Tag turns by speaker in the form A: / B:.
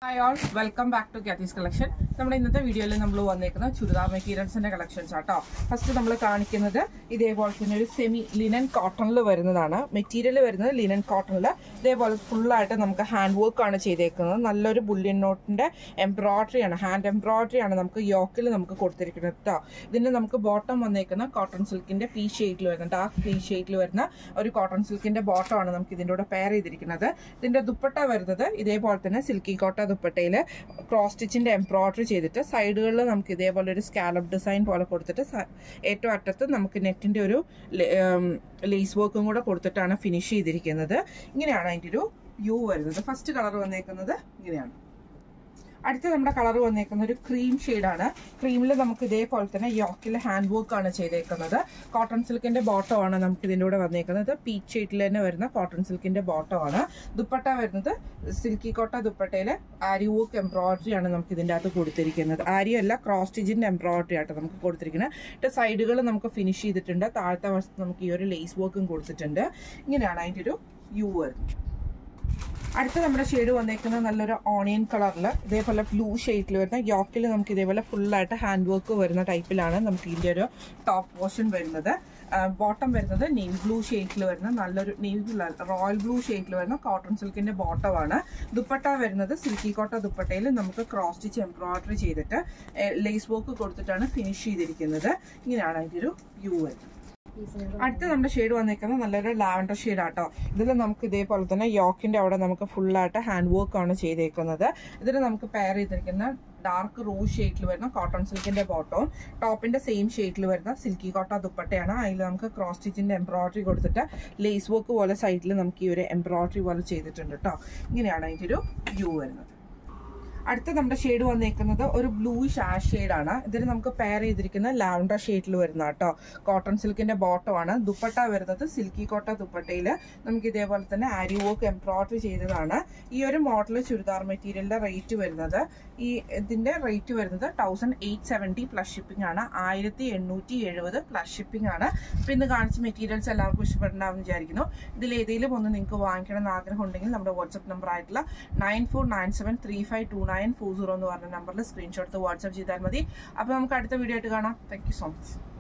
A: hi all welcome back to Cathy's collection നമ്മുടെ ഇന്നത്തെ വീഡിയോയിൽ നമ്മൾ വന്നേക്കുന്ന ചുരിദാർ മെറ്റീരിയൽസിന്റെ കളക്ഷൻസ് ആട്ടോ ഫസ്റ്റ് നമ്മൾ കാണിക്കുന്നത് ഇതേപോലെ തന്നെ ഒരു സെമി ലിനൻ കോട്ടണിൽ വരുന്നതാണ് മെറ്റീരിയൽ വരുന്നത് ലിനൻ കോട്ടണിൽ ഇതേപോലെ ഫുള്ളായിട്ട് നമുക്ക് ഹാൻഡ് വർക്ക് ആണ് ചെയ്തേക്കുന്നത് നല്ലൊരു ബുള്ളിയൻ നോട്ടിന്റെ എംബ്രോയിഡറി ആണ് ഹാൻഡ് എംബ്രോയിഡറി ആണ് നമുക്ക് യോക്കിൽ നമുക്ക് കൊടുത്തിരിക്കുന്നത് കേട്ടോ ഇതിന് നമുക്ക് ബോട്ടം വന്നേക്കുന്ന കോട്ടൺ സിൽക്കിന്റെ പീ ഷെയ്ഡിൽ വരുന്ന ഡാർക്ക് പീ ഷെയ്ഡിൽ വരുന്ന ഒരു കോട്ടൺ സിൽക്കിന്റെ ബോട്ടം ആണ് നമുക്ക് ഇതിൻ്റെ കൂടെ പെയർ ചെയ്തിരിക്കുന്നത് ഇതിന്റെ ദുപ്പട്ട വരുന്നത് ഇതേപോലെ തന്നെ സിൽക്കി കോട്ട ദുപ്പട്ടയിൽ ക്രോസ് സ്റ്റിച്ചിന്റെ എംബ്രോയിഡറി ചെയ്തിട്ട് സൈഡുകളിൽ നമുക്ക് ഇതേപോലെ ഒരു സ്കാലപ്പ് ഡിസൈൻ പോലെ കൊടുത്തിട്ട് സ- ഏറ്റവും അറ്റത്ത് നമുക്ക് നെറ്റിന്റെ ഒരു ലേസ് വർക്കും കൂടെ കൊടുത്തിട്ടാണ് ഫിനിഷ് ചെയ്തിരിക്കുന്നത് ഇങ്ങനെയാണ് അതിൻ്റെ ഒരു വ്യൂ വരുന്നത് ഫസ്റ്റ് കളർ വന്നേക്കുന്നത് ഇങ്ങനെയാണ് അടുത്ത നമ്മുടെ കളർ വന്നേക്കുന്ന ഒരു ക്രീം ഷെയ്ഡാണ് ക്രീമിൽ നമുക്ക് ഇതേപോലെ തന്നെ യോക്കിൽ ഹാൻഡ് വർക്ക് ആണ് ചെയ്തേക്കുന്നത് കോട്ടൺ സിൽക്കിന്റെ ബോട്ടം ആണ് നമുക്ക് ഇതിൻ്റെ കൂടെ വന്നേക്കുന്നത് പീച്ച് ഷെയ്ഡിൽ തന്നെ വരുന്ന കോട്ടൺ സിൽക്കിന്റെ ബോട്ടം ആണ് ദുപ്പട്ട വരുന്നത് സിൽക്കി കോട്ട ദുപ്പട്ടയിൽ ആരി വർക്ക് എംബ്രോയിഡറി ആണ് നമുക്ക് ഇതിൻ്റെ അകത്ത് കൊടുത്തിരിക്കുന്നത് ആരി അല്ല ക്രോസ് സ്റ്റിച്ചിന്റെ എംബ്രോയിഡറി ആയിട്ട് നമുക്ക് കൊടുത്തിരിക്കുന്നത് സൈഡുകൾ നമുക്ക് ഫിനിഷ് ചെയ്തിട്ടുണ്ട് താഴത്തെ വശത്ത് നമുക്ക് ഈ ഒരു ലേസ് വർക്കും കൊടുത്തിട്ടുണ്ട് ഇങ്ങനെയാണ് അതിൻ്റെ ഒരു യു വരുന്നത് അടുത്ത നമ്മുടെ ഷെയ്ഡ് വന്നേക്കുന്നത് നല്ലൊരു ഓണിയൻ കളറിൽ ഇതേപോലെ ബ്ലൂ ഷെയ്ഡിൽ വരുന്ന യോക്കിൽ നമുക്ക് ഇതേപോലെ ഫുള്ളായിട്ട് ഹാൻഡ് വർക്ക് വരുന്ന ടൈപ്പിലാണ് നമുക്ക് ഇതിൻ്റെ ഒരു ടോപ്പ് പോർഷൻ വരുന്നത് ബോട്ടം വരുന്നത് നെയ്വ് ബ്ലൂ ഷെയ്ഡിൽ വരുന്ന നല്ലൊരു നെയ്വ് റോയൽ ബ്ലൂ ഷെയ്ഡിൽ വരുന്ന കോട്ടൺ സിൽക്കിന്റെ ബോട്ടമാണ് ദുപ്പട്ട വരുന്നത് സിൽക്കി കോട്ട ദുപ്പട്ടയിൽ നമുക്ക് ക്രോസ് സ്റ്റിച്ച് എംബ്രോയിഡറി ചെയ്തിട്ട് ലേസ് വർക്ക് കൊടുത്തിട്ടാണ് ഫിനിഷ് ചെയ്തിരിക്കുന്നത് ഇങ്ങനെയാണ് അതിൻ്റെ ഒരു വ്യൂ വരുന്നത് അടുത്ത നമ്മുടെ ഷെയ്ഡ് വന്നേക്കുന്നത് നല്ലൊരു ലാവൻഡർ ഷെയ്ഡ് ആട്ടോ ഇതിൽ നമുക്ക് ഇതേപോലെ തന്നെ യോക്കിന്റെ അവിടെ നമുക്ക് ഫുള്ളായിട്ട് ഹാൻഡ് വർക്ക് ആണ് ചെയ്തേക്കുന്നത് ഇതിൽ നമുക്ക് പെയർ ചെയ്തിരിക്കുന്ന ഡാർക്ക് റോസ് ഷെയ്ഡിൽ വരുന്ന കോട്ടൺ സിൽക്കിന്റെ ബോട്ടവും ടോപ്പിന്റെ സെയിം ഷെയ്ഡിൽ വരുന്ന സിൽക്കി കോട്ട ദുപ്പട്ടയാണ് അതിൽ നമുക്ക് ക്രോസ് സ്റ്റിച്ചിന്റെ എംബ്രോയിഡറി കൊടുത്തിട്ട് ലേസ് വർക്ക് പോലെ സൈഡിൽ നമുക്ക് ഈ ഒരു എംബ്രോയിഡറി പോലെ ചെയ്തിട്ടുണ്ട് കേട്ടോ ഇങ്ങനെയാണ് അതിൻ്റെ ഒരു വ്യൂ വരുന്നത് അടുത്ത നമ്മുടെ ഷെയ്ഡ് വന്നേക്കുന്നത് ഒരു ബ്ലൂയിഷ് ആഷ് ഷെയ്ഡാണ് ഇതിൽ നമുക്ക് പെയർ ചെയ്തിരിക്കുന്ന ലാവൻഡർ ഷെയ്ഡിൽ വരുന്ന കേട്ടോ കോട്ടൺ സിൽക്കിന്റെ ബോട്ടം ആണ് ദുപ്പട്ട വരുന്നത് സിൽക്കി കോട്ട ദുപ്പട്ടയിൽ നമുക്ക് ഇതേപോലെ തന്നെ ആരി വർക്ക് എംബ്രോയിഡറി ചെയ്തതാണ് ഈ ഒരു മോഡൽ ചുരിദാർ മെറ്റീരിയലിന്റെ റേറ്റ് വരുന്നത് ഈ ഇതിന്റെ റേറ്റ് വരുന്നത് thousand eight seventy plus shipping ആണ് ആയിരത്തി എണ്ണൂറ്റി എഴുപത് പ്ലസ് ഷിപ്പിംഗ് ആണ് അപ്പൊ ഇന്ന് കാണിച്ച മെറ്റീരിയൽസ് എല്ലാവർക്കും ഇഷ്ടപ്പെടണമെന്ന് വിചാരിക്കുന്നു ഇതിൽ ഏതെങ്കിലും ഒന്ന് നിങ്ങൾക്ക് വാങ്ങിക്കണം എന്ന് ആഗ്രഹം ഉണ്ടെങ്കിൽ നമ്മുടെ വാട്സ്ആപ്പ് നമ്പർ ആയിട്ടുള്ള nine four nine seven three five two nine four zero എന്ന് പറഞ്ഞ നമ്പറിൽ സ്ക്രീൻഷോട്ട് വാട്സ്ആപ്പ് ചെയ്താൽ മതി അപ്പോൾ നമുക്ക് അടുത്ത വീഡിയോ ആയിട്ട് കാണാം താങ്ക് യു സോ മച്ച്